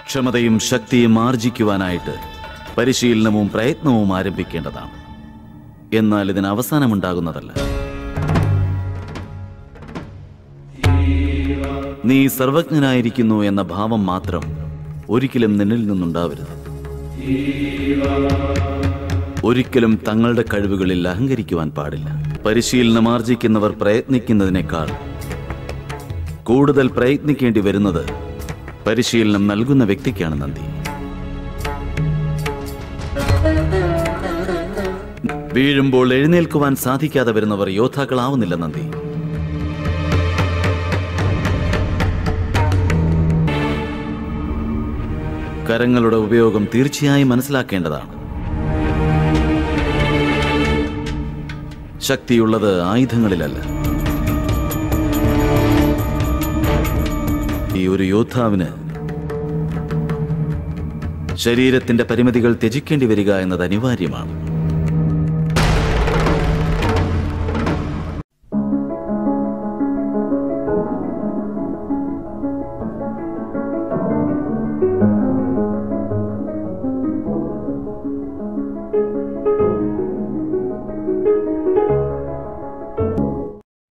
ക്ഷമതയും ശക്തിയും ആർജിക്കുവാനായിട്ട് പരിശീലനവും പ്രയത്നവും ആരംഭിക്കേണ്ടതാണ് എന്നാൽ ഇതിന് അവസാനമുണ്ടാകുന്നതല്ല നീ സർവജ്ഞനായിരിക്കുന്നു എന്ന ഭാവം മാത്രം ഒരിക്കലും നിന്നിൽ നിന്നുണ്ടാവരുത് ഒരിക്കലും തങ്ങളുടെ കഴിവുകളിൽ അഹങ്കരിക്കുവാൻ പാടില്ല പരിശീലനം ആർജിക്കുന്നവർ പ്രയത്നിക്കുന്നതിനേക്കാൾ കൂടുതൽ പ്രയത്നിക്കേണ്ടി വരുന്നത് പരിശീലനം നൽകുന്ന വ്യക്തിക്കാണ് നന്ദി വീഴുമ്പോൾ എഴുന്നേൽക്കുവാൻ സാധിക്കാതെ വരുന്നവർ യോദ്ധാക്കളാവുന്നില്ല നന്ദി കരങ്ങളുടെ ഉപയോഗം തീർച്ചയായും മനസ്സിലാക്കേണ്ടതാണ് ശക്തിയുള്ളത് ആയുധങ്ങളിലല്ല ഈ ഒരു യോദ്ധാവിന് ശരീരത്തിന്റെ പരിമിതികൾ ത്യജിക്കേണ്ടി വരിക എന്നത് അനിവാര്യമാണ്